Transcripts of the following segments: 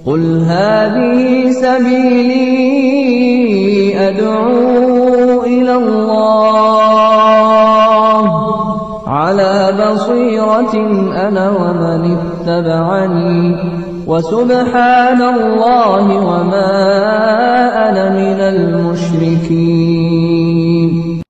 قل هذه سبيلي أدعو إلى الله على بصيرة أنا ومن اتبعني وسبحان الله وما أنا من المشركين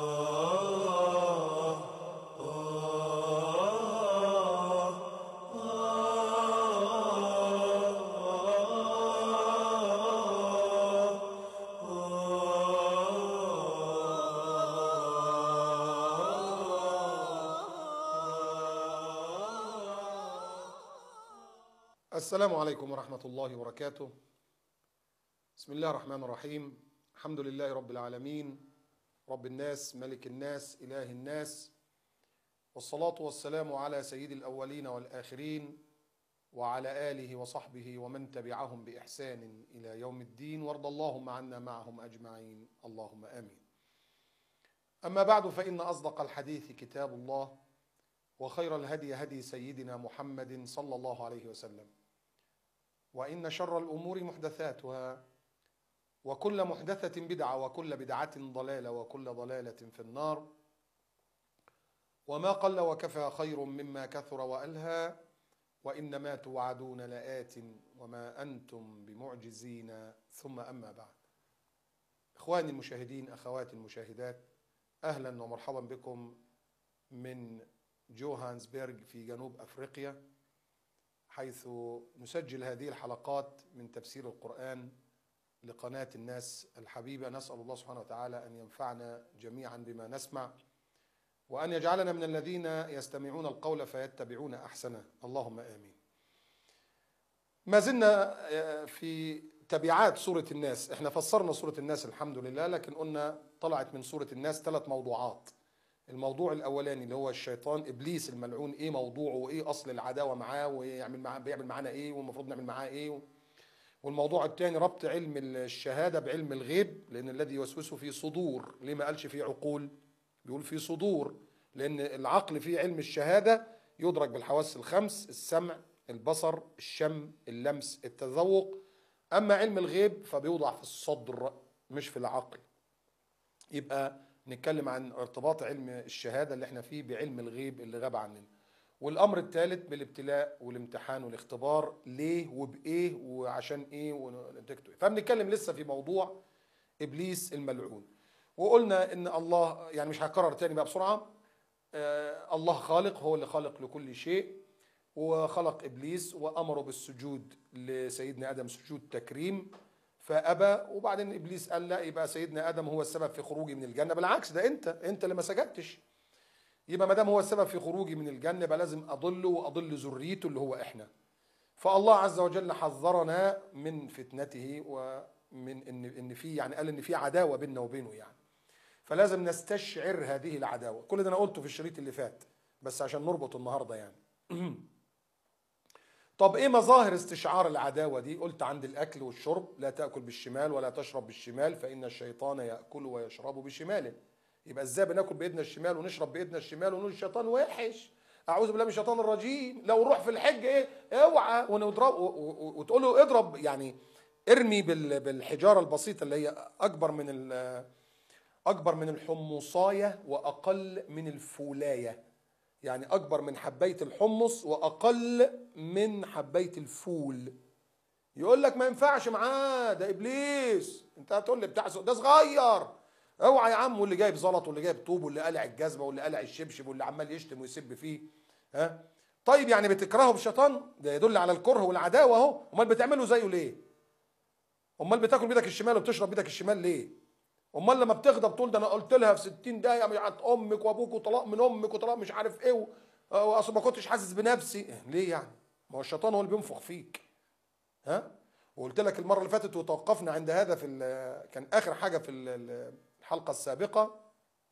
السلام عليكم ورحمة الله وبركاته بسم الله الرحمن الرحيم الحمد لله رب العالمين رب الناس ملك الناس إله الناس والصلاة والسلام على سيد الأولين والآخرين وعلى آله وصحبه ومن تبعهم بإحسان إلى يوم الدين وارض اللهم عنا معهم أجمعين اللهم آمين أما بعد فإن أصدق الحديث كتاب الله وخير الهدي هدي سيدنا محمد صلى الله عليه وسلم وإن شر الأمور محدثاتها وكل محدثة بدعة وكل بدعة ضلالة وكل ضلالة في النار وما قل وكفى خير مما كثر وألهى وإنما توعدون لآت وما أنتم بمعجزين ثم أما بعد إخواني المشاهدين أخواتي المشاهدات أهلا ومرحبا بكم من جوهانسبرغ في جنوب أفريقيا حيث نسجل هذه الحلقات من تفسير القرآن لقناة الناس الحبيبة نسأل الله سبحانه وتعالى أن ينفعنا جميعا بما نسمع وأن يجعلنا من الذين يستمعون القول فيتبعون أحسنه اللهم آمين ما زلنا في تبعات سورة الناس احنا فسرنا سورة الناس الحمد لله لكن قلنا طلعت من سورة الناس ثلاث موضوعات الموضوع الاولاني اللي هو الشيطان ابليس الملعون ايه موضوعه وايه اصل العداوه معاه ويعمل معاه بيعمل معانا ايه والمفروض نعمل معاه ايه والموضوع الثاني ربط علم الشهاده بعلم الغيب لان الذي يوسوس في صدور ليه ما قالش في عقول بيقول في صدور لان العقل فيه علم الشهاده يدرك بالحواس الخمس السمع البصر الشم اللمس التذوق اما علم الغيب فبيوضع في الصدر مش في العقل يبقى نتكلم عن ارتباط علم الشهاده اللي احنا فيه بعلم الغيب اللي غاب عننا والامر الثالث بالابتلاء والامتحان والاختبار ليه وبايه وعشان ايه ونتيجته فبنتكلم لسه في موضوع ابليس الملعون وقلنا ان الله يعني مش هكرر تاني بقى بسرعه آه الله خالق هو اللي خالق لكل شيء وخلق ابليس وامره بالسجود لسيدنا ادم سجود تكريم فابى وبعدين ابليس قال لا يبقى سيدنا ادم هو السبب في خروجي من الجنه بالعكس ده انت انت اللي ما سجدتش يبقى ما دام هو السبب في خروجي من الجنه يبقى لازم اضله واضل ذريته اللي هو احنا فالله عز وجل حذرنا من فتنته ومن ان ان في يعني قال ان في عداوه بيننا وبينه يعني فلازم نستشعر هذه العداوه كل ده انا قلته في الشريط اللي فات بس عشان نربط النهارده يعني طب ايه مظاهر استشعار العداوة دي قلت عند الاكل والشرب لا تأكل بالشمال ولا تشرب بالشمال فإن الشيطان يأكل ويشرب بشماله يبقى ازاي بناكل بايدنا الشمال ونشرب بايدنا الشمال ونقول الشيطان وحش اعوذ بالله من الشيطان الرجيم لو نروح في الحج ايه اوعى ونضرب وتقول له اضرب يعني ارمي بالحجاره البسيطه اللي هي اكبر من اكبر من الحمصايه واقل من الفولايه يعني اكبر من حبايه الحمص واقل من حبايه الفول يقول لك ما ينفعش معاه ده ابليس انت هتقول لي بتاع ده صغير اوعى يا عم واللي جايب زلط واللي جايب طوب واللي قلع الجزمه واللي قلع الشبشب واللي عمال يشتم ويسب فيه ها طيب يعني بتكرهه بالشيطان ده يدل على الكره والعداوه اهو امال بتعمله زيه ليه امال بتاكل بايدك الشمال وبتشرب بايدك الشمال ليه امال لما بتغضب تقول ده انا قلت لها في 60 دقيقه بتاعت امك وابوك وطلاق من امك وطلاق مش عارف ايه واصل ما كنتش حاسس بنفسي ليه يعني ما هو الشيطان هو اللي بينفخ فيك ها وقلت لك المره اللي فاتت وتوقفنا عند هذا في كان اخر حاجه في الحلقه السابقه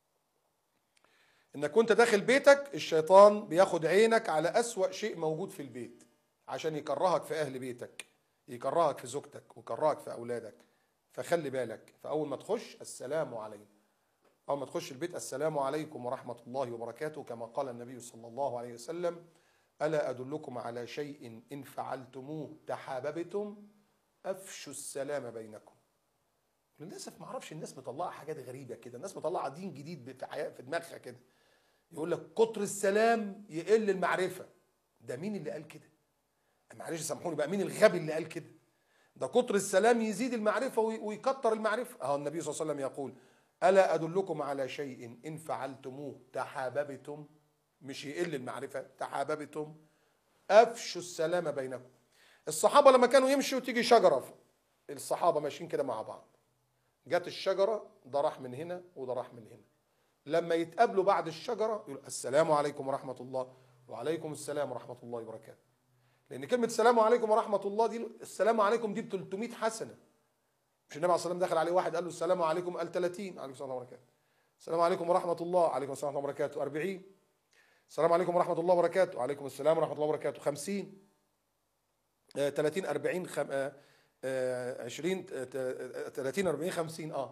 انك وانت داخل بيتك الشيطان بياخد عينك على اسوا شيء موجود في البيت عشان يكرهك في اهل بيتك يكرهك في زوجتك ويكرهك في اولادك فخلي بالك فاول ما تخش السلام عليكم اول ما تخش البيت السلام عليكم ورحمه الله وبركاته كما قال النبي صلى الله عليه وسلم ألا أدلكم على شيء إن فعلتموه تحاببتم أفشوا السلام بينكم للأسف ما أعرفش الناس مطلعة حاجات غريبة كده الناس مطلعة دين جديد في حياة في دماغها كده يقول لك كتر السلام يقل المعرفة ده مين اللي قال كده معلش سامحوني بقى مين الغبي اللي قال كده ده كتر السلام يزيد المعرفة وي- ويكتر المعرفة أهو النبي صلى الله عليه وسلم يقول ألا أدلكم على شيء إن فعلتموه تحاببتم مش يقل المعرفة تحاببتم أفشوا السلام بينكم الصحابة لما كانوا يمشوا تيجي شجرة الصحابة ماشيين كده مع بعض جت الشجرة ده راح من هنا وده راح من هنا لما يتقابلوا بعد الشجرة يقول السلام عليكم ورحمة الله وعليكم السلام ورحمة الله وبركاته لأن كلمة السلام عليكم ورحمة الله دي السلام عليكم دي ب 300 حسنة مش النبي عليه الصلاة والسلام دخل عليه واحد قال له السلام عليكم قال 30 عليكم السلام وبركاته السلام عليكم ورحمة الله عليكم السلام ورحمة الله وبركاته 40 السلام عليكم ورحمة الله وبركاته وعليكم السلام ورحمة الله وبركاته 50 آه، 30 40 خم... آه، آه، 20 آه، آه، 30 40 50 اه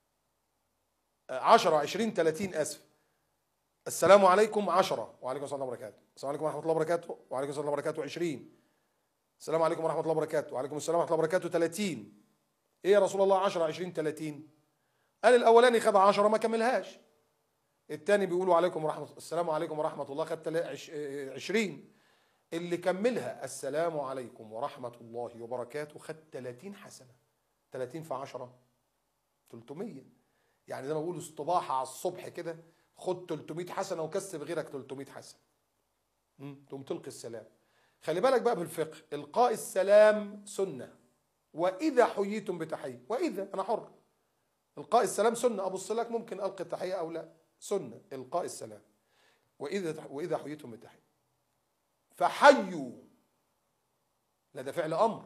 10 20 30 اسف السلام عليكم 10 وعليكم السلام ورحمه الله وبركاته السلام عليكم ورحمه الله وبركاته وعليكم السلام ورحمه الله وبركاته 20 السلام عليكم ورحمه الله وبركاته وعليكم السلام ورحمه الله وبركاته 30 ايه يا رسول الله 10 20 30 قال الاولاني خد 10 ما كملهاش الثاني بيقولوا عليكم ورحمه السلام عليكم ورحمه الله خد تلا- عش- آه، 20 اللي كملها السلام عليكم ورحمه الله وبركاته خد 30 حسنه 30 في 10 300 يعني زي ما بيقولوا استباحه على الصبح كده خد 300 حسنه وكسب غيرك 300 حسنه مم، تقوم تلقي السلام خلي بالك بقى بالفقه القاء السلام سنه واذا حييتم بتحيه واذا انا حر القاء السلام سنه ابص لك ممكن القي التحيه او لا سنه القاء السلام واذا واذا حييتم بتحيه فحيوا لا ده فعل امر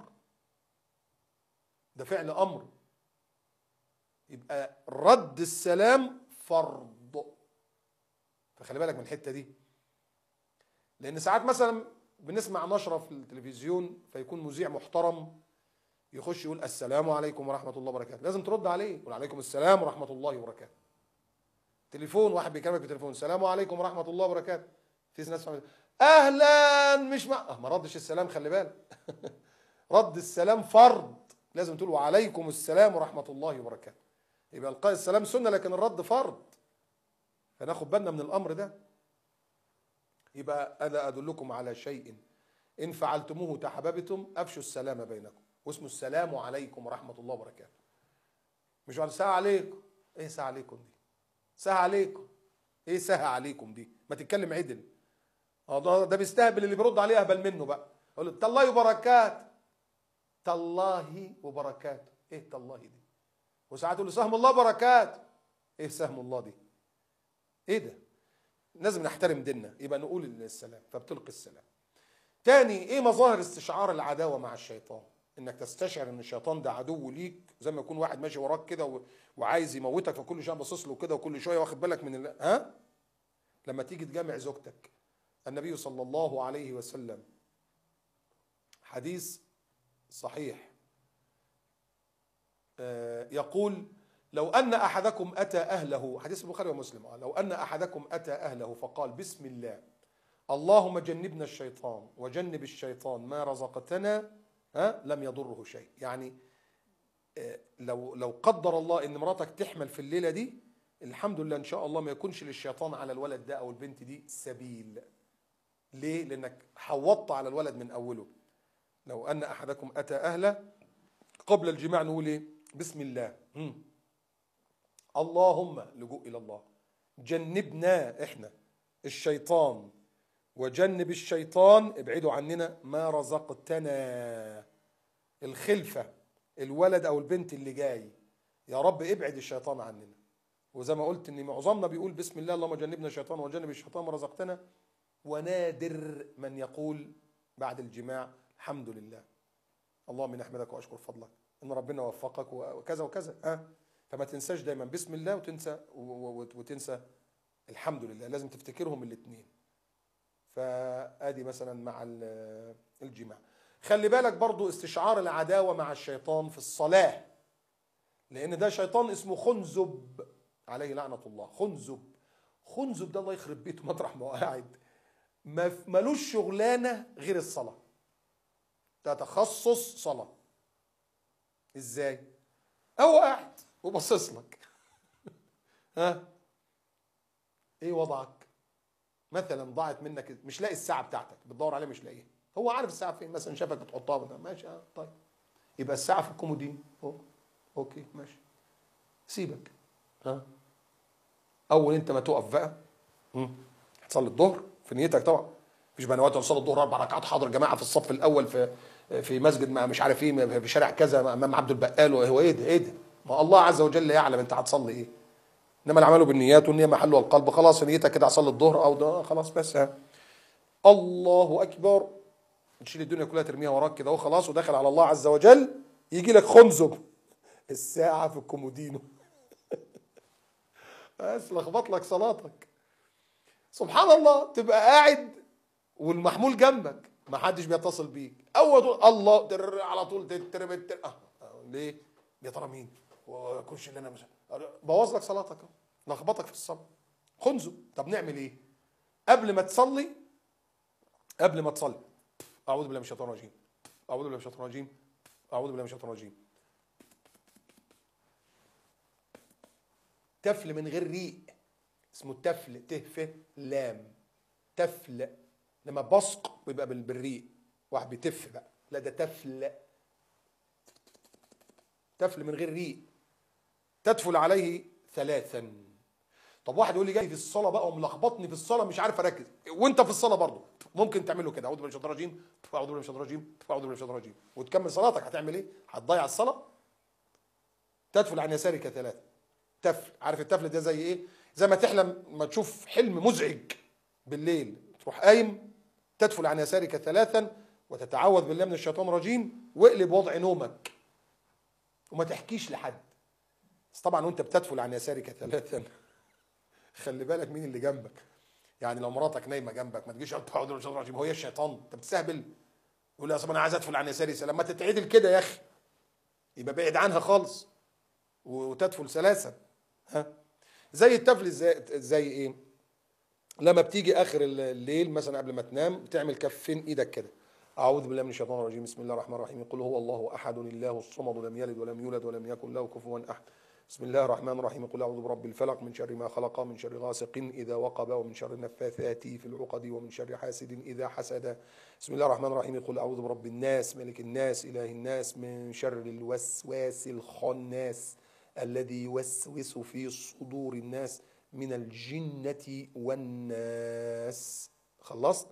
ده فعل امر يبقى رد السلام فرض فخلي بالك من الحته دي لان ساعات مثلا بنسمع نشره في التلفزيون فيكون مذيع محترم يخش يقول السلام عليكم ورحمه الله وبركاته لازم ترد عليه يقول عليكم السلام ورحمه الله وبركاته تليفون واحد بيكلمك في التليفون السلام عليكم ورحمه الله وبركاته في ناس فاهمة. اهلا مش مع أه ما ردش السلام خلي بالك رد السلام فرض لازم تقول وعليكم السلام ورحمه الله وبركاته يبقى القاء السلام سنه لكن الرد فرض فناخد بالنا من الامر ده يبقى الا ادلكم على شيء ان فعلتموه تحببتم افشوا السلام بينكم واسمه السلام عليكم ورحمه الله وبركاته مش بعد ساعه عليكم ايه ساعه عليكم دي ساعه عليكم ايه ساعه عليكم دي ما تتكلم عدل اه ده ده بيستهبل اللي بيرد عليه اهبل منه بقى يقول له تالله وبركات تالله وبركاته ايه تالله دي وساعات يقول له سهم الله بركات ايه سهم الله دي ايه ده لازم نحترم ديننا يبقى نقول السلام فبتلقي السلام تاني ايه مظاهر استشعار العداوه مع الشيطان انك تستشعر ان الشيطان ده عدو ليك زي ما يكون واحد ماشي وراك كده و- وعايز يموتك فكل شويه باصص له كده وكل شويه واخد بالك من ال... ها لما تيجي تجامع زوجتك النبي صلى الله عليه وسلم حديث صحيح آه، يقول لو أن أحدكم أتى أهله حديث البخاري ومسلم آه، لو أن أحدكم أتى أهله فقال بسم الله اللهم جنبنا الشيطان وجنب الشيطان ما رزقتنا ها لم يضره شيء يعني آه، لو لو قدر الله ان مراتك تحمل في الليله دي الحمد لله ان شاء الله ما يكونش للشيطان على الولد ده او البنت دي سبيل ليه لانك حوضت على الولد من اوله لو ان احدكم اتى اهله قبل الجماع نقول ايه بسم الله مم. اللهم لجوء الى الله جنبنا احنا الشيطان وجنب الشيطان ابعدوا عننا ما رزقتنا الخلفه الولد او البنت اللي جاي يا رب ابعد الشيطان عننا وزي ما قلت ان معظمنا بيقول بسم الله اللهم جنبنا الشيطان وجنب الشيطان ما رزقتنا ونادر من يقول بعد الجماع الحمد لله اللهم نحمدك واشكر فضلك ان ربنا وفقك وكذا وكذا ها فما تنساش دايما بسم الله وتنسى و- و- وتنسى الحمد لله لازم تفتكرهم الاثنين فادي مثلا مع ال- الجماع خلي بالك برضو استشعار العداوه مع الشيطان في الصلاه لان ده شيطان اسمه خنزب عليه لعنه الله خنزب خنزب ده الله يخرب بيته مطرح ما هو قاعد ما- ملوش شغلانه غير الصلاه ده تخصص صلاه ازاي هو قاعد وباصص لك ها ايه وضعك مثلا ضاعت منك مش لاقي الساعه بتاعتك بتدور عليها مش لاقيها هو عارف الساعه فين مثلا شافك بتحطها بتاع. ماشي اه طيب يبقى الساعه في الكومودين أوه. اوكي ماشي سيبك ها اول انت ما تقف بقى مم. هتصلي الظهر في نيتك طبعا مفيش بقى نوات تصلي الظهر اربع ركعات حاضر جماعه في الصف الاول في في مسجد ما مش عارف ايه في شارع كذا امام عبد البقال هو ايه ده ايه ده ما الله عز وجل يعلم انت هتصلي ايه انما الاعمال بالنيات والنيه محلها القلب خلاص نيتك كده هصلي الظهر او ده خلاص بس ها الله اكبر تشيل الدنيا كلها ترميها وراك كده وخلاص وداخل على الله عز وجل يجي لك خنزب الساعه في الكومودينو بس لخبط لك صلاتك سبحان الله تبقى قاعد والمحمول جنبك ما حدش بيتصل بيك اول تقول الله تر على طول تر تر آه. آه. ليه يا ترى مين وكلش اللي انا مش بوظ لك صلاتك أهو. لخبطك في الصلاه خنزب طب نعمل ايه قبل ما تصلي قبل ما تصلي اعوذ بالله من الشيطان الرجيم اعوذ بالله من الشيطان الرجيم اعوذ بالله من الشيطان الرجيم تفل من غير ريق اسمه التفل ت ف لام تفل لما بصق بيبقى بال- بالريق واحد بيتف بقى لا ده تفل تفل من غير ريق تدفل عليه ثلاثا طب واحد يقول لي جاي في الصلاه بقى وملخبطني في الصلاه مش عارف اركز وانت في الصلاه برضه ممكن تعمله كده اعوذ بالله من الشيطان الرجيم اعوذ بالله من الشيطان الرجيم اعوذ بالله من الشيطان الرجيم وتكمل صلاتك هتعمل ايه هتضيع الصلاه تدفل عن يسارك ثلاثه تفل عارف التفل ده زي ايه زي ما تحلم ما تشوف حلم مزعج بالليل تروح قايم تدفل عن يسارك ثلاثا وتتعوذ بالله من الشيطان الرجيم واقلب وضع نومك وما تحكيش لحد بس طبعا وانت بتدفل عن يسارك ثلاثا خلي بالك مين اللي جنبك يعني لو مراتك نايمه جنبك ما تجيش قلت اعوذ بالله من الشيطان الرجيم هو هي الشيطان انت بتستهبل يقول لي اصل انا عايز ادفل عن يساري لما تتعدل كده يا اخي يبقى بعد عنها خالص وتدفل ثلاثا ها زي التفل زي, زي ايه لما بتيجي اخر الليل مثلا قبل ما تنام تعمل كفين ايدك كده اعوذ بالله من الشيطان الرجيم بسم الله الرحمن الرحيم قل هو الله احد الله الصمد لم يلد ولم يولد ولم يكن له كفوا احد بسم الله الرحمن الرحيم قل اعوذ برب الفلق من شر ما خلق من شر غاسق اذا وقب ومن شر النفاثات في العقد ومن شر حاسد اذا حسد بسم الله الرحمن الرحيم قل اعوذ برب الناس ملك الناس اله الناس من شر الوسواس الخناس الذي يوسوس في صدور الناس من الجنة والناس خلصت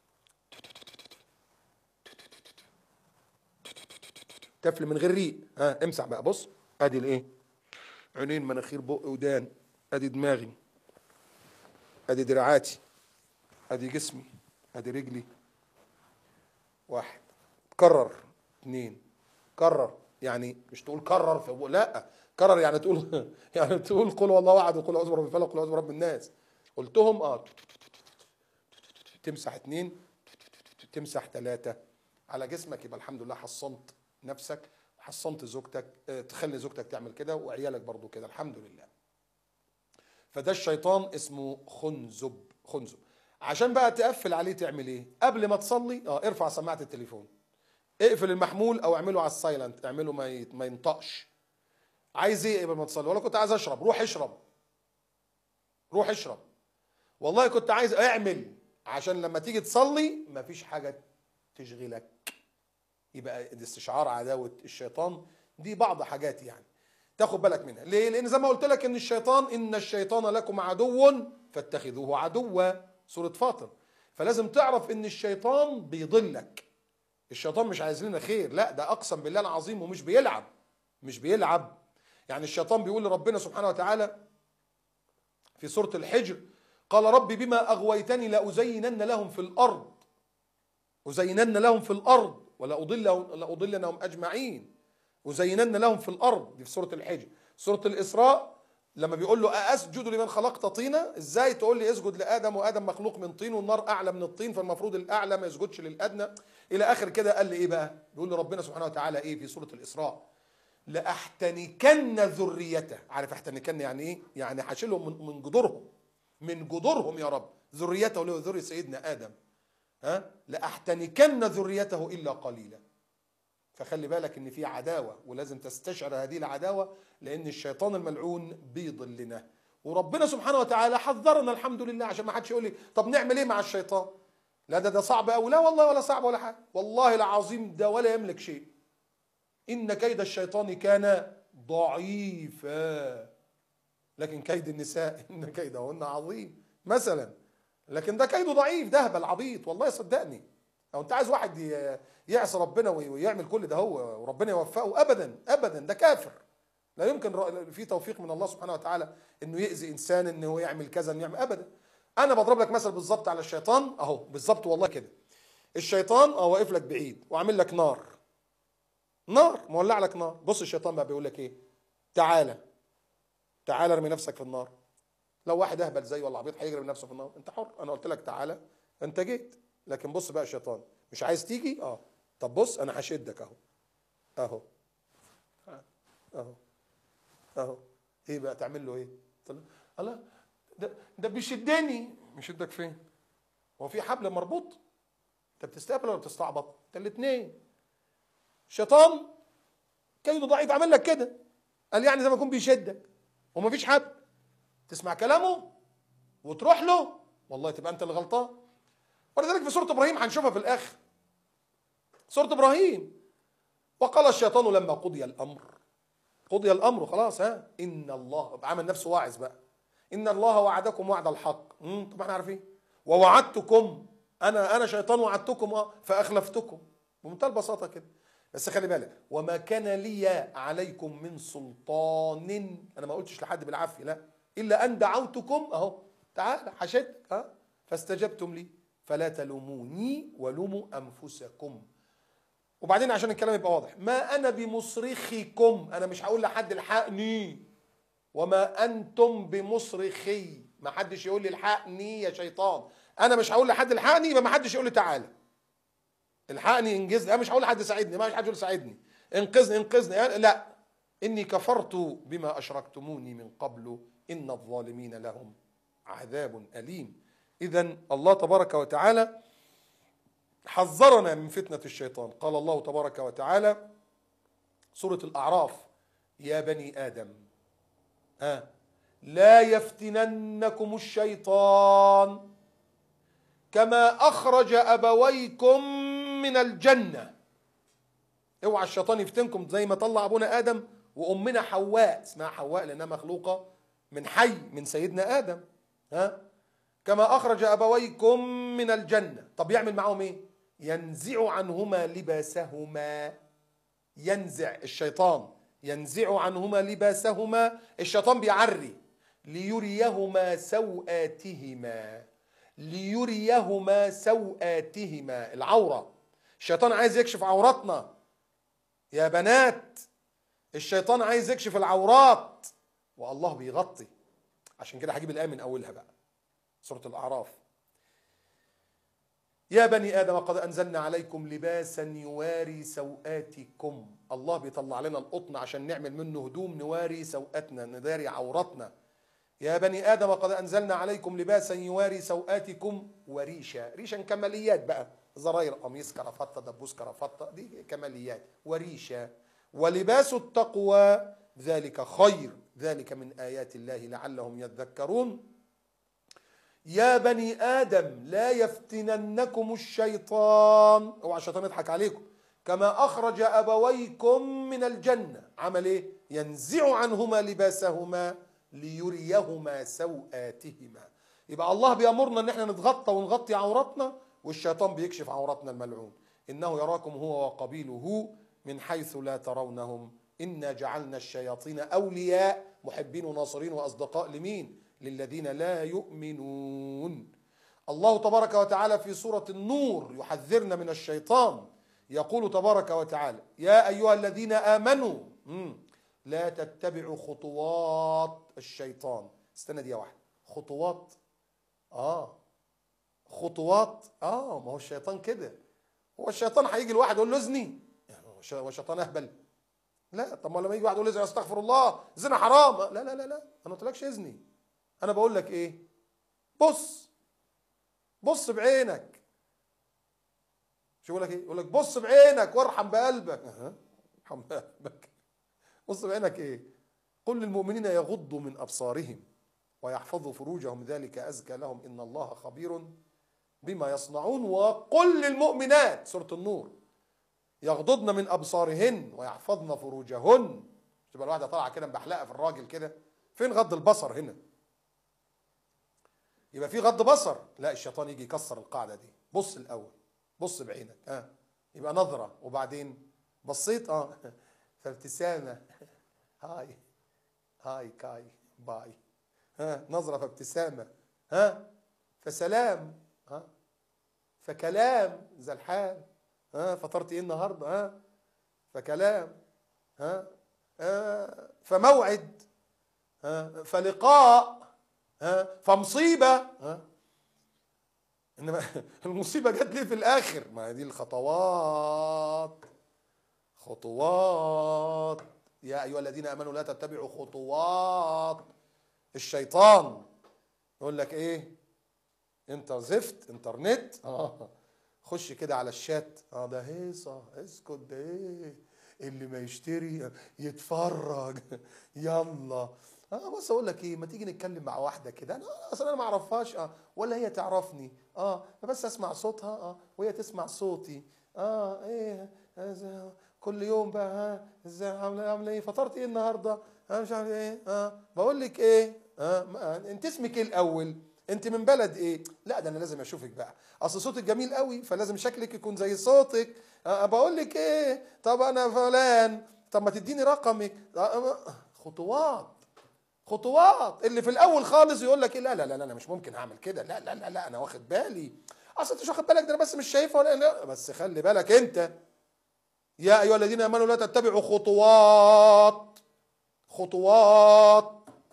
تفل من غير ريق ها امسح بقى بص ادي الايه عينين مناخير بق ودان ادي دماغي ادي دراعاتي ادي جسمي ادي رجلي واحد كرر اثنين كرر يعني مش تقول كرر في لا كرر يعني تقول يعني تقول قل والله احد وقل اعوذ برب الفلق وقل اعوذ برب الناس قلتهم اه تمسح اثنين تمسح ثلاثة على جسمك يبقى الحمد لله حصنت نفسك حصنت زوجتك اه تخلي زوجتك تعمل كده وعيالك برضو كده الحمد لله فده الشيطان اسمه خنزب خنزب عشان بقى تقفل عليه تعمل ايه قبل ما تصلي اه ارفع سماعه التليفون اقفل المحمول او اعمله على السايلنت اعمله ما ما ينطقش عايز ايه قبل ما تصلي ولا كنت عايز اشرب روح اشرب روح اشرب والله كنت عايز اعمل عشان لما تيجي تصلي مفيش حاجه تشغلك يبقى استشعار عداوه الشيطان دي بعض حاجات يعني تاخد بالك منها ليه لان زي ما قلت لك ان الشيطان ان الشيطان لكم عدو فاتخذوه عدوا سوره فاطر فلازم تعرف ان الشيطان بيضلك الشيطان مش عايز لنا خير لا ده اقسم بالله العظيم ومش بيلعب مش بيلعب يعني الشيطان بيقول لربنا سبحانه وتعالى في سورة الحجر قال رب بما أغويتني لأزينن لهم في الأرض أزينن لهم في الأرض ولأضلنهم أجمعين أزينن لهم في الأرض دي في سورة الحجر سورة الإسراء لما بيقول له أسجد لمن خلقت طينا ازاي تقول لي اسجد لآدم وآدم مخلوق من طين والنار أعلى من الطين فالمفروض الأعلى ما يسجدش للأدنى إلى آخر كده قال لي إيه بقى بيقول لي ربنا سبحانه وتعالى إيه في سورة الإسراء لأحتنكن ذريته عارف احتنكن يعني ايه يعني هشيلهم من, من جذورهم من جذورهم يا رب ذريته له ذرية سيدنا آدم ها لأحتنكن ذريته إلا قليلا فخلي بالك ان في عداوه ولازم تستشعر هذه العداوه لان الشيطان الملعون بيضلنا وربنا سبحانه وتعالى حذرنا الحمد لله عشان ما حدش يقول لي طب نعمل ايه مع الشيطان لا ده ده صعب قوي لا والله ولا صعب ولا حاجه والله العظيم ده ولا يملك شيء ان كيد الشيطان كان ضعيفا لكن كيد النساء ان كيدهن عظيم مثلا لكن ده كيده ضعيف ده هبل عبيط والله صدقني او انت عايز واحد ي- يعصي ربنا وي- ويعمل كل ده هو وربنا يوفقه ابدا ابدا ده كافر لا يمكن ر- في توفيق من الله سبحانه وتعالى انه يأذي انسان انه يعمل كذا انه يعمل ابدا انا بضرب لك مثل بالظبط على الشيطان اهو بالظبط والله كده الشيطان اه واقف لك بعيد وعامل لك نار نار مولع لك نار بص الشيطان بقى بيقول لك ايه تعالى تعالى ارمي نفسك في النار لو واحد اهبل زي ولا عبيط هيجري نفسه في النار انت حر انا قلت لك تعالى انت جيت لكن بص بقى الشيطان مش عايز تيجي اه طب بص انا هشدك اهو اهو اهو اهو ايه بقى تعمل له ايه قلت له الله ده ده بيشدني يشدك فين هو في حبل مربوط انت بتستقبل ولا بتستعبط انت الاثنين الشيطان كيده ضعيف عمل لك كده قال يعني زي ما يكون بيشدك ومفيش حبل تسمع كلامه وتروح له والله تبقى انت اللي غلطان ولذلك في سوره ابراهيم هنشوفها في الاخر سوره ابراهيم وقال الشيطان لما قضي الامر قضي الامر خلاص ها ان الله عمل نفسه واعظ بقى ان الله وعدكم وعد الحق امم طب احنا عارفين ووعدتكم انا انا شيطان وعدتكم اه فاخلفتكم بمنتهى البساطه كده بس خلي بالك وما كان لي عليكم من سلطان انا ما قلتش لحد بالعافيه لا الا ان دعوتكم اهو تعال حشدك ها فاستجبتم لي فلا تلوموني ولوموا انفسكم وبعدين عشان الكلام يبقى واضح ما انا بمصرخكم انا مش هقول لحد الحقني وما انتم بمصرخي ما حدش يقول لي الحقني يا شيطان انا مش هقول لحد الحقني يبقى ما حدش يقول لي تعالى الحقني انجزني انا مش هقول لحد ساعدني ما فيش حد يقول ساعدني انقذني انقذني لا اني كفرت بما اشركتموني من قبل ان الظالمين لهم عذاب اليم اذا الله تبارك وتعالى حذرنا من فتنه الشيطان قال الله تبارك وتعالى سوره الاعراف يا بني ادم ها لا يفتننكم الشيطان كما اخرج ابويكم من الجنه اوعى الشيطان يفتنكم زي ما طلع ابونا ادم وامنا حواء اسمها حواء لانها مخلوقه من حي من سيدنا ادم ها كما اخرج ابويكم من الجنه طب يعمل معاهم ايه ينزع عنهما لباسهما ينزع الشيطان ينزع عنهما لباسهما الشيطان بيعري ليريهما سوآتهما ليريهما سوآتهما العورة الشيطان عايز يكشف عوراتنا يا بنات الشيطان عايز يكشف العورات والله بيغطي عشان كده هجيب الآية من أولها بقى سورة الأعراف يا بني آدم قد أنزلنا عليكم لباسا يواري سوآتكم الله بيطلع لنا القطن عشان نعمل منه هدوم نواري سوءاتنا نداري عوراتنا يا بني آدم قد أنزلنا عليكم لباسا يواري سوآتكم وريشا ريشا كماليات بقى زراير قميص كرافطة دبوس كرافطة دي كماليات وريشا ولباس التقوى ذلك خير ذلك من آيات الله لعلهم يذكرون يا بني آدم لا يفتننكم الشيطان اوعى الشيطان يضحك عليكم كما أخرج أبويكم من الجنة عمل إيه؟ ينزع عنهما لباسهما ليريهما سوآتهما يبقى الله بيأمرنا إن احنا نتغطى ونغطي عوراتنا والشيطان بيكشف عوراتنا الملعون إنه يراكم هو وقبيله من حيث لا ترونهم إنا جعلنا الشياطين أولياء محبين وناصرين وأصدقاء لمين؟ للذين لا يؤمنون الله تبارك وتعالى في سورة النور يحذرنا من الشيطان يقول تبارك وتعالى يا أيها الذين آمنوا مم. لا تتبعوا خطوات الشيطان استنى دي واحدة خطوات آه خطوات آه ما هو الشيطان كده هو الشيطان هيجي الواحد يقول له اذني يعني هو الشيطان أهبل لا طب ما لما يجي واحد يقول لي استغفر الله زنا حرام لا لا لا لا انا ما قلتلكش اذني انا بقول لك ايه بص بص بعينك شو يقول لك ايه يقول لك بص بعينك وارحم بقلبك أها. ارحم بقلبك بص بعينك ايه قل للمؤمنين يغضوا من ابصارهم ويحفظوا فروجهم ذلك ازكى لهم ان الله خبير بما يصنعون وقل للمؤمنات سوره النور يغضضن من ابصارهن ويحفظن فروجهن تبقى الواحده طالعه كده مبحلقه في الراجل كده فين غض البصر هنا يبقى في غض بصر لا الشيطان يجي يكسر القاعده دي بص الاول بص بعينك ها آه. يبقى نظره وبعدين بصيت اه فابتسامه هاي هاي كاي باي ها نظره فابتسامه ها فسلام ها فكلام ذا الحال ها فطرت ايه النهارده ها فكلام ها آه فموعد ها فلقاء ها فمصيبه ها انما المصيبه جت ليه في الاخر ما هي دي الخطوات خطوات يا ايها الذين امنوا لا تتبعوا خطوات الشيطان يقول لك ايه انت زفت انترنت اه خش كده على الشات اه ده هيصه اسكت ده ايه اللي ما يشتري يتفرج يلا اه بس اقول لك ايه ما تيجي نتكلم مع واحده كده انا اصلا انا ما اعرفهاش اه ولا هي تعرفني اه بس اسمع صوتها اه وهي تسمع صوتي اه ايه آه كل يوم بقى ها ازاي عامله عامله ايه فطرت ايه النهارده اه مش عارف ايه اه بقول لك ايه اه انت اسمك ايه الاول انت من بلد ايه لا ده انا لازم اشوفك بقى اصل صوتك جميل قوي فلازم شكلك يكون زي صوتك أه بقول لك ايه طب انا فلان طب ما تديني رقمك أه خطوات خطوات اللي في الاول خالص يقول لك إيه لا لا لا انا مش ممكن هعمل كده لا لا لا لا انا واخد بالي اصل انت مش واخد بالك ده انا بس مش شايفها ولا لا بس خلي بالك انت يا ايها الذين امنوا لا تتبعوا خطوات خطوات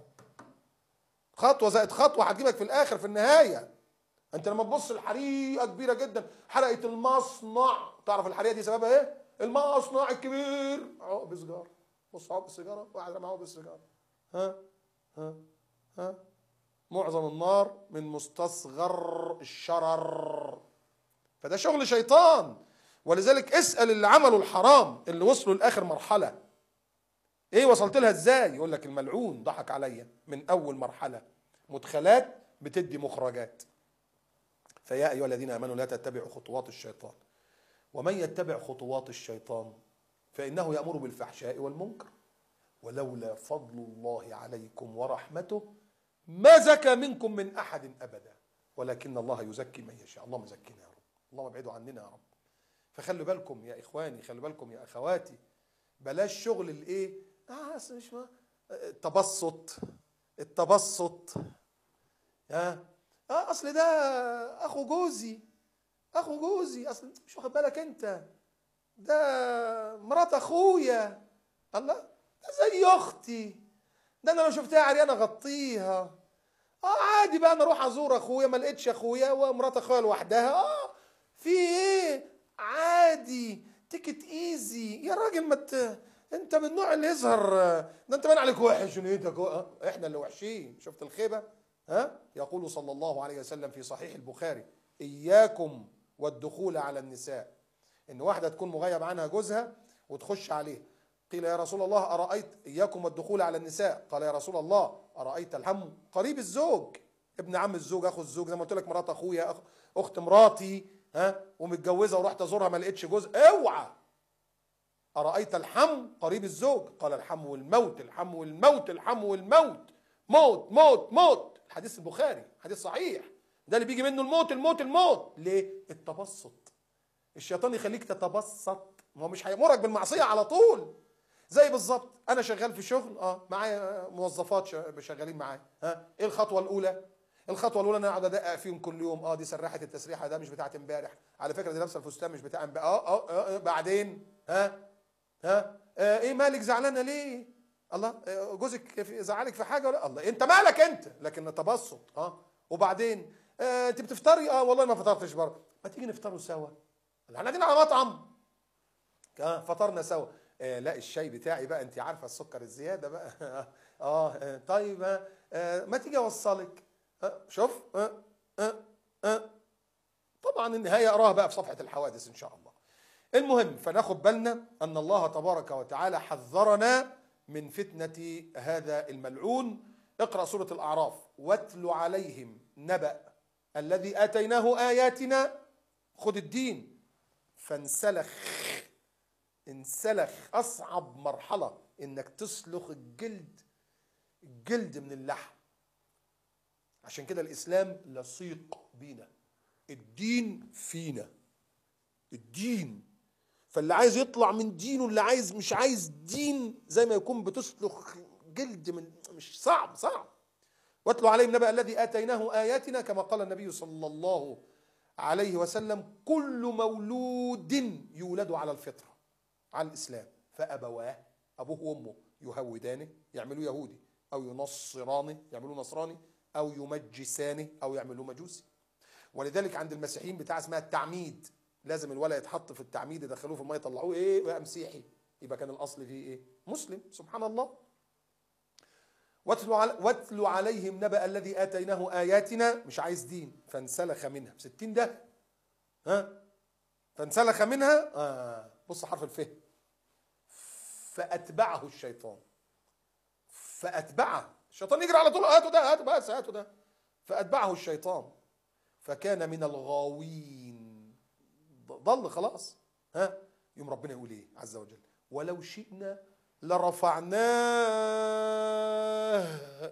خطوه زائد خطوه هتجيبك في الاخر في النهايه انت لما تبص لحريقه كبيره جدا حرقه المصنع تعرف الحريقه دي سببها ايه المصنع الكبير عقب سيجاره بص عقب السيجاره واحد رمى عقب السيجاره ها ها ها معظم النار من مستصغر الشرر فده شغل شيطان ولذلك اسال اللي عملوا الحرام اللي وصلوا لاخر مرحله ايه وصلت لها ازاي يقول لك الملعون ضحك عليا من اول مرحله مدخلات بتدي مخرجات فيا ايها الذين امنوا لا تتبعوا خطوات الشيطان ومن يتبع خطوات الشيطان فانه يامر بالفحشاء والمنكر ولولا فضل الله عليكم ورحمته ما زكى منكم من احد ابدا ولكن الله يزكي من يشاء اللهم زكنا يا رب اللهم ابعدوا عننا يا رب فخلوا بالكم يا اخواني خلوا بالكم يا اخواتي بلاش شغل الايه اه أصل مش ما التبسط التبسط ها اه اصل ده اخو جوزي اخو جوزي اصل مش واخد بالك انت ده مرات اخويا الله ده زي اختي ده انا لو شفتها عريانه اغطيها اه عادي بقى انا اروح ازور اخويا ما لقيتش اخويا ومرات اخويا لوحدها اه في ايه عادي تيكت ايزي يا راجل ما ت... انت من النوع اللي يظهر ده انت باين عليك وحش ونيتك اه احنا اللي وحشين شفت الخيبه ها يقول صلى الله عليه وسلم في صحيح البخاري اياكم والدخول على النساء ان واحده تكون مغيب عنها جوزها وتخش عليه قيل يا رسول الله ارايت اياكم والدخول على النساء قال يا رسول الله ارايت الحم قريب الزوج ابن عم الزوج اخو الزوج زي ما قلت لك مرات اخويا أخ... اخت مراتي ها ومتجوزه ورحت ازورها ما لقيتش جوز اوعى ارايت الحم قريب الزوج قال الحم والموت الحم والموت الحم والموت موت موت موت الحديث البخاري حديث صحيح ده اللي بيجي منه الموت الموت الموت ليه التبسط الشيطان يخليك تتبسط ما هو مش هيامرك بالمعصيه على طول زي بالظبط انا شغال في شغل اه معايا موظفات شغالين معايا ها ايه الخطوه الاولى الخطوه الاولى انا اقعد ادقق فيهم كل يوم اه دي سرحت التسريحه ده مش بتاعت امبارح على فكره دي لابسه الفستان مش بتاع امبارح آه, آه, اه, اه بعدين ها ها آه ايه مالك زعلانه ليه الله آه جوزك زعلك في حاجه ولا الله انت مالك انت لكن تبسط اه وبعدين آه انت بتفطري اه والله ما فطرتش بره ما تيجي نفطروا سوا احنا قاعدين على مطعم اه فطرنا سوا آه لا الشاي بتاعي بقى انت عارفه السكر الزياده بقى اه, آه طيب آه ما تيجي اوصلك ها شوف ها ها ها طبعا النهايه اراها بقى في صفحه الحوادث ان شاء الله المهم فناخد بالنا ان الله تبارك وتعالى حذرنا من فتنه هذا الملعون اقرا سوره الاعراف واتل عليهم نبأ الذي اتيناه اياتنا خد الدين فانسلخ انسلخ اصعب مرحله انك تسلخ الجلد الجلد من اللحم عشان كده الاسلام لصيق بينا الدين فينا الدين فاللي عايز يطلع من دينه اللي عايز مش عايز دين زي ما يكون بتسلخ جلد من مش صعب صعب واتلو عليهم نبأ الذي آتيناه آياتنا كما قال النبي صلى الله عليه وسلم كل مولود يولد على الفطرة على الإسلام فأبواه أبوه وأمه يهودانه يعملوه يهودي أو ينصرانه يعملوه نصراني أو يمجسانه أو يعملوه مجوسي ولذلك عند المسيحيين بتاع اسمها التعميد لازم الولد يتحط في التعميد يدخلوه في الميه يطلعوه ايه بقى مسيحي يبقى كان الاصل فيه ايه مسلم سبحان الله واتلوا على واتلوا عليهم نبأ الذي آتيناه آياتنا مش عايز دين فانسلخ منها 60 ده ها فانسلخ منها آه بص حرف الف فأتبعه الشيطان فأتبعه الشيطان يجري على طول هاتوا ده هاتوا بس هاتوا ده فأتبعه الشيطان فكان من الغاوين ضل خلاص ها يوم ربنا يقول ايه عز وجل ولو شئنا لرفعناه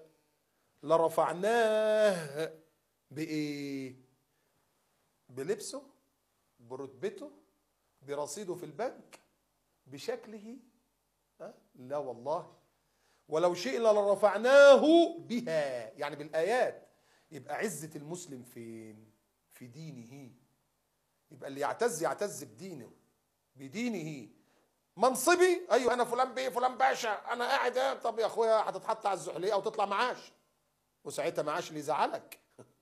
لرفعناه بايه بلبسه برتبته برصيده في البنك بشكله ها؟ لا والله ولو شئنا لرفعناه بها يعني بالايات يبقى عزه المسلم فين في دينه يبقى اللي يعتز يعتز بدينه بدينه منصبي ايوه انا فلان بيه فلان باشا انا قاعد ايه طب يا اخويا هتتحط على الزحليه او تطلع معاش وساعتها معاش اللي يزعلك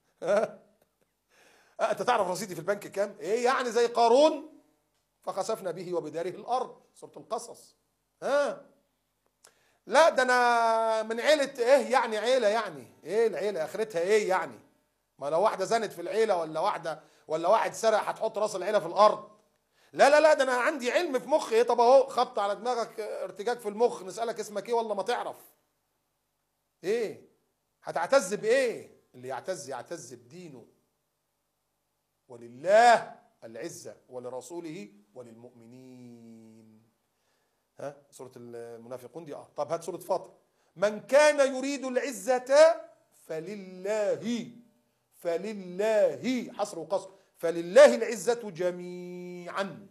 انت تعرف رصيدي في البنك كام ايه يعني زي قارون فخسفنا به وبداره الارض سوره القصص ها لا ده انا من عيله ايه يعني عيله يعني ايه العيله اخرتها ايه يعني ما لو واحده زنت في العيله ولا واحده ولا واحد سرق هتحط راس العيله في الارض لا لا لا ده انا عندي علم في مخي ايه طب اهو خبط على دماغك ارتجاج في المخ نسالك اسمك ايه والله ما تعرف ايه هتعتز بايه اللي يعتز يعتز بدينه ولله العزه ولرسوله وللمؤمنين ها سوره المنافقون دي اه طب هات سوره فاطر من كان يريد العزه فلله فلله حصر وقصر فلله العزة جميعا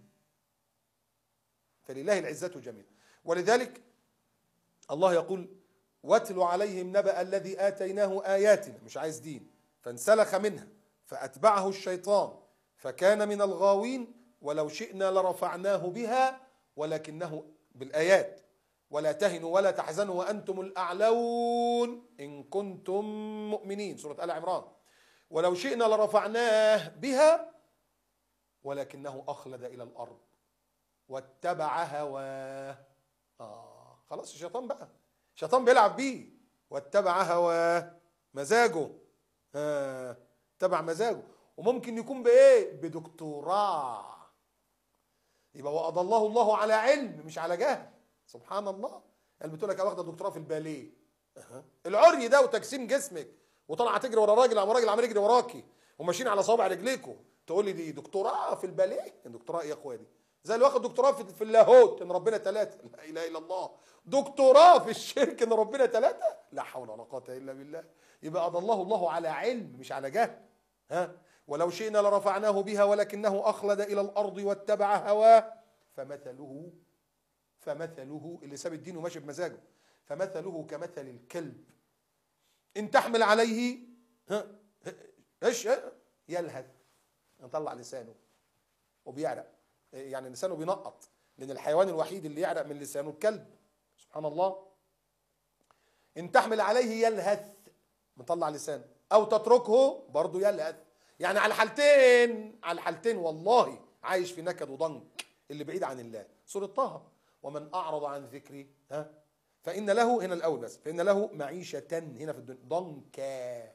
فلله العزة جميعا ولذلك الله يقول واتل عليهم نبأ الذي آتيناه آياتنا مش عايز دين فانسلخ منها فأتبعه الشيطان فكان من الغاوين ولو شئنا لرفعناه بها ولكنه بالآيات ولا تهنوا ولا تحزنوا وأنتم الأعلون إن كنتم مؤمنين سورة آل عمران ولو شئنا لرفعناه بها ولكنه أخلد إلى الأرض واتبع هواه آه خلاص الشيطان بقى الشيطان بيلعب بيه واتبع هواه مزاجه آه تبع مزاجه وممكن يكون بإيه بدكتوراه يبقى وأضله الله على علم مش على جهل سبحان الله يعني بتقول لك انا واخده دكتوراه في الباليه أه. العري ده وتجسيم جسمك وطالعه تجري ورا راجل عم راجل عمال يجري وراكي وماشيين على صوابع رجليكم تقول لي دي دكتوراه في الباليه دكتوراه ايه يا اخويا دي زي اللي واخد دكتوراه في, في اللاهوت ان ربنا ثلاثه لا اله الا الله دكتوراه في الشرك ان ربنا ثلاثه لا حول ولا قوه الا بالله يبقى اضله الله على علم مش على جهل ها ولو شئنا لرفعناه بها ولكنه اخلد الى الارض واتبع هواه فمثله فمثله اللي ساب الدين وماشي بمزاجه فمثله كمثل الكلب ان تحمل عليه ها ايش يلهث يطلع لسانه وبيعرق يعني لسانه بينقط لان الحيوان الوحيد اللي يعرق من لسانه الكلب سبحان الله ان تحمل عليه يلهث مطلع لسانه او تتركه برضه يلهث يعني على الحالتين على الحالتين والله عايش في نكد وضنك اللي بعيد عن الله سوره طه ومن اعرض عن ذكري ها فان له هنا الاول بس فان له معيشه هنا في الدنيا ضنكا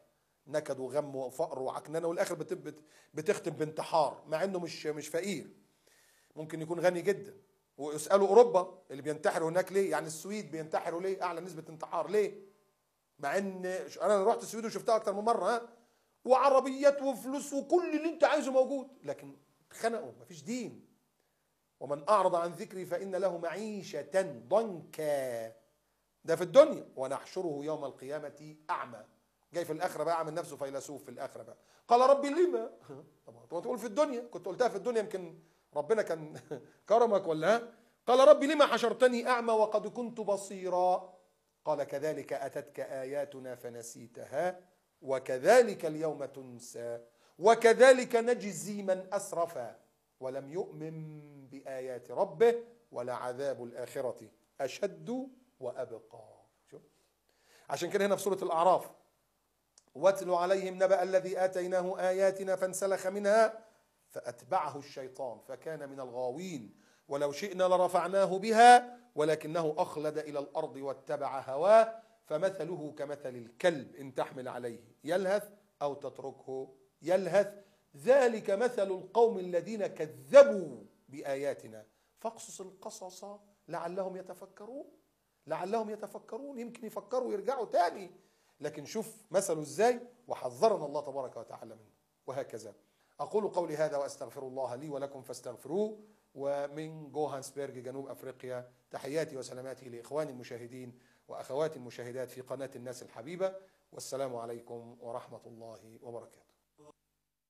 نكد وغم وفقر وعكننه والاخر بت- بت- بتختم بانتحار مع انه مش مش فقير ممكن يكون غني جدا واسالوا اوروبا اللي بينتحروا هناك ليه يعني السويد بينتحروا ليه اعلى نسبه انتحار ليه مع ان انا رحت السويد وشفتها اكتر من مره ها وعربيات وفلوس وكل اللي انت عايزه موجود لكن اتخنقوا مفيش دين ومن اعرض عن ذكري فان له معيشه ضنكا ده في الدنيا ونحشره يوم القيامه اعمى جاي في الاخره بقى عامل نفسه فيلسوف في الاخره بقى قال ربي لما طبعا طبعا تقول في الدنيا كنت قلتها في الدنيا يمكن ربنا كان كرمك ولا ها قال ربي لما حشرتني اعمى وقد كنت بصيرا قال كذلك اتتك اياتنا فنسيتها وكذلك اليوم تنسى وكذلك نجزي من اسرف ولم يؤمن بايات ربه ولعذاب الاخره اشد وابقى شوف عشان كده هنا في سوره الاعراف واتل عليهم نبأ الذي آتيناه آياتنا فانسلخ منها فأتبعه الشيطان فكان من الغاوين ولو شئنا لرفعناه بها ولكنه أخلد إلى الأرض واتبع هواه فمثله كمثل الكلب إن تحمل عليه يلهث أو تتركه يلهث ذلك مثل القوم الذين كذبوا بآياتنا فاقصص القصص لعلهم يتفكرون لعلهم يتفكرون يمكن يفكروا ويرجعوا تاني لكن شوف مثله ازاي وحذرنا الله تبارك وتعالى منه وهكذا اقول قولي هذا واستغفر الله لي ولكم فاستغفروه ومن جوهانسبرج جنوب افريقيا تحياتي وسلاماتي لاخواني المشاهدين واخواتي المشاهدات في قناه الناس الحبيبه والسلام عليكم ورحمه الله وبركاته